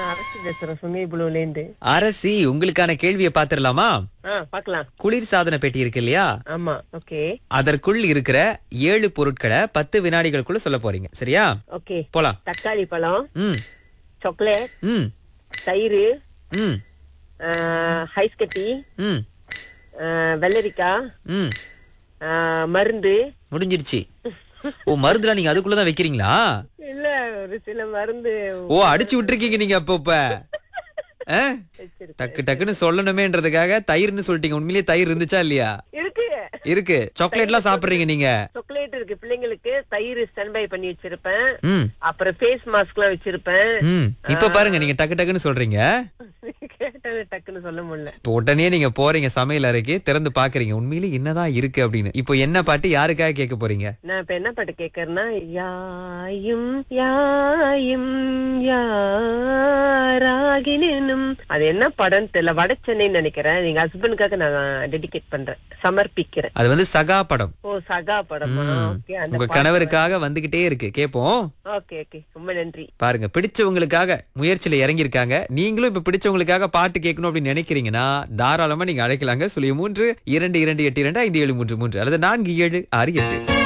அரசு பேசுறேன் சுமி புளுல இருந்து அரசி உங்களுக்கான கேள்வியை பாத்திரலாமா ஆ பாக்கலாம் குளிர் சாதன பெட்டி இருக்கு இல்லையா ஆமா ஓகே அதற்குள் இருக்கிற ஏழு பொருட்களை பத்து வினாடிகளுக்குள்ள சொல்ல போறீங்க சரியா ஓகே போலாம் தக்காளி பழம் ம் சாக்லேட் ம் தயிர் ம் ஹைஸ் கட்டி ம் ஆ, வெள்ளரிக்காய் ம் ஆ, மருந்து முடிஞ்சிருச்சு ஓ மருந்துலாம் நீங்க அதுக்குள்ளதான் வைக்கிறீங்களா இல்ல ஒரு சில மருந்து ஓ அடிச்சு விட்டுருக்கீங்க நீங்க அப்ப இப்ப ஆ? வச்சிருக்கேன். டக்கு டக்குன்னு சொல்லணுமேன்றதுக்காக தயிர்னு சொல்லிட்டீங்க உண்மையிலேயே தயிர் இருந்துச்சா இல்லையா இருக்கு இருக்கு சாக்லேட் எல்லாம் சாப்பிடுறீங்க நீங்க சாக்லேட் இருக்கு பிள்ளைங்களுக்கு தயிர் ஸ்டாண்ட் பை பண்ணி வச்சிருப்பேன் ம் அப்புறம் ஃபேஸ் மாஸ்க் எல்லாம் வச்சிருப்பேன் ம் இப்ப பாருங்க நீங்க டக்கு டக்குன்னு சொல்றீங்க கேட்டது டக்குன்னு சொல்ல முடியல இப்போ உடனே நீங்க போறீங்க சமையல் அறைக்கு திறந்து பாக்குறீங்க உண்மையிலே என்னதான் இருக்கு அப்படின்னு இப்போ என்ன பாட்டு யாருக்காக கேட்க போறீங்க நான் இப்ப என்ன பாட்டு கேக்குறேன்னா யாயும் யாயும் யாராகினும் அது என்ன படம் தெரியல வட சென்னைன்னு நினைக்கிறேன் நீங்க ஹஸ்பண்டுக்காக நான் டெடிகேட் பண்றேன் சமர்ப்பிக்கிறேன் அது வந்து சகா படம் ஓ சகா படமா ம். ஓகே அந்த உங்க கணவருக்காக வந்துகிட்டே இருக்கு கேப்போம் ஓகே ஓகே ரொம்ப நன்றி பாருங்க பிடிச்சவங்களுக்காக முயற்சியில இறங்கியிருக்காங்க நீங்களும் இப்ப பிடிச்சவங்களுக்காக பாட்டு கேட்கணும் அப்படின்னு நினைக்கிறீங்கன்னா தாராளமா நீங்க அழைக்கலாங்க சுழிய மூன்று இரண்டு இரண்டு எட்டு இரண்டு ஐந்து ஏழு மூன்று மூன்று அல்லது நான்கு ஏழு ஆறு எட்டு